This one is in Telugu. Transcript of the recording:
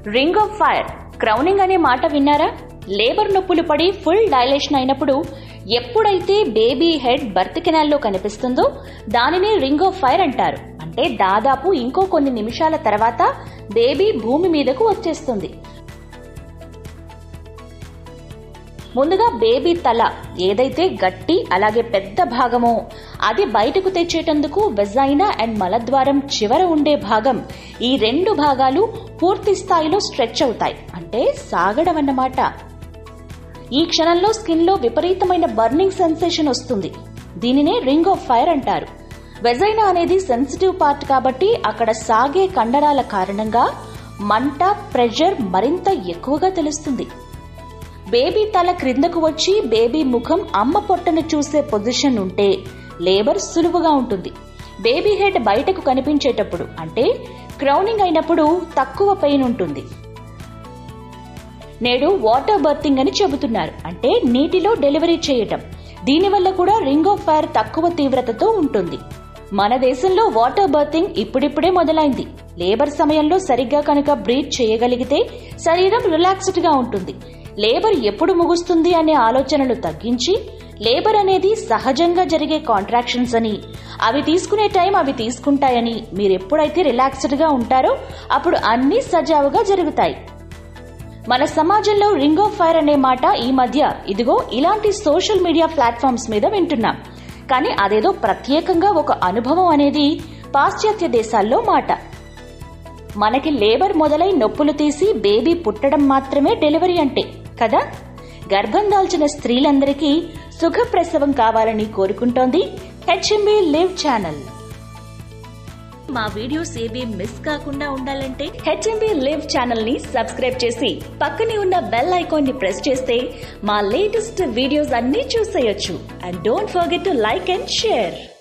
రింగ్ ఆఫ్ ఫైర్ క్రౌనింగ్ అనే మాట విన్నారా లేబర్ నొప్పులు పడి ఫుల్ డైలేషన్ అయినప్పుడు ఎప్పుడైతే బేబీ హెడ్ బర్త్ కెనాల్లో కనిపిస్తుందో దానిని రింగ్ ఆఫ్ ఫైర్ అంటారు అంటే దాదాపు ఇంకో కొన్ని నిమిషాల తర్వాత బేబీ భూమి మీదకు వచ్చేస్తుంది ముందుగా బేబీ తల ఏదైతే గట్టి అలాగే పెద్ద భాగమో అది బయటకు తెచ్చేటందుకు వెజైనా అండ్ మలద్వారం చివర ఉండే భాగం ఈ రెండు భాగాలు పూర్తి స్థాయిలో స్ట్రెచ్ అవుతాయి అంటే సాగడం అన్నమాట ఈ క్షణంలో స్కిన్ లో విపరీతమైన బర్నింగ్ సెన్సేషన్ వస్తుంది దీనినే రింగ్ ఆఫ్ ఫైర్ అంటారు వెజైనా అనేది సెన్సిటివ్ పార్ట్ కాబట్టి అక్కడ సాగే కండరాల కారణంగా మంట ప్రెషర్ మరింత ఎక్కువగా తెలుస్తుంది బేబీ తల క్రిందకు వచ్చి బేబీ ముఖం అమ్మ పొట్టను చూసే పొజిషన్ ఉంటే లేబర్ సులువుగా ఉంటుంది బేబీ హెడ్ బయటకు కనిపించేటప్పుడు అంటే క్రౌనింగ్ అయినప్పుడు తక్కువ పెయిన్ ఉంటుంది నేడు వాటర్ బర్తింగ్ అని చెబుతున్నారు అంటే నీటిలో డెలివరీ చేయటం దీనివల్ల కూడా రింగ్ ఆఫ్ ఫైర్ తక్కువ తీవ్రతతో ఉంటుంది మన దేశంలో వాటర్ బర్తింగ్ ఇప్పుడిప్పుడే మొదలైంది లేబర్ సమయంలో సరిగ్గా కనుక బ్రీత్ చేయగలిగితే శరీరం రిలాక్స్డ్ గా ఉంటుంది లేబర్ ఎప్పుడు ముగుస్తుంది అనే ఆలోచనలు తగ్గించి లేబర్ అనేది సహజంగా జరిగే కాంట్రాక్షన్స్ అని అవి తీసుకునే టైం అవి తీసుకుంటాయని మీరు ఎప్పుడైతే రిలాక్స్డ్ గా ఉంటారో అప్పుడు అన్నీ సజావుగా జరుగుతాయి మన సమాజంలో రింగ్ ఆఫ్ ఫైర్ అనే మాట ఈ మధ్య ఇదిగో ఇలాంటి సోషల్ మీడియా ప్లాట్ఫామ్స్ మీద వింటున్నాం కానీ అదేదో ప్రత్యేకంగా ఒక అనుభవం అనేది పాశ్చాత్య దేశాల్లో మాట మనకి లేబర్ మొదలై నొప్పులు తీసి బేబీ పుట్టడం మాత్రమే డెలివరీ అంటే కదా గర్భం దాల్చిన స్త్రీలందరికీ సుఖప్రసవం కావాలని కోరుకుంటోంది హెచ్ఎంబీ లివ్ ఛానల్ మా వీడియోస్ ఏవి మిస్ కాకుండా ఉండాలంటే హెచ్ఎంబీ లివ్ ఛానల్ ని సబ్స్క్రైబ్ చేసి పక్కనే ఉన్న బెల్ ఐకాన్ ని ప్రెస్ చేస్తే మా లేటెస్ట్ వీడియోస్ అన్నీ చూసేయొచ్చు and don't forget to like and share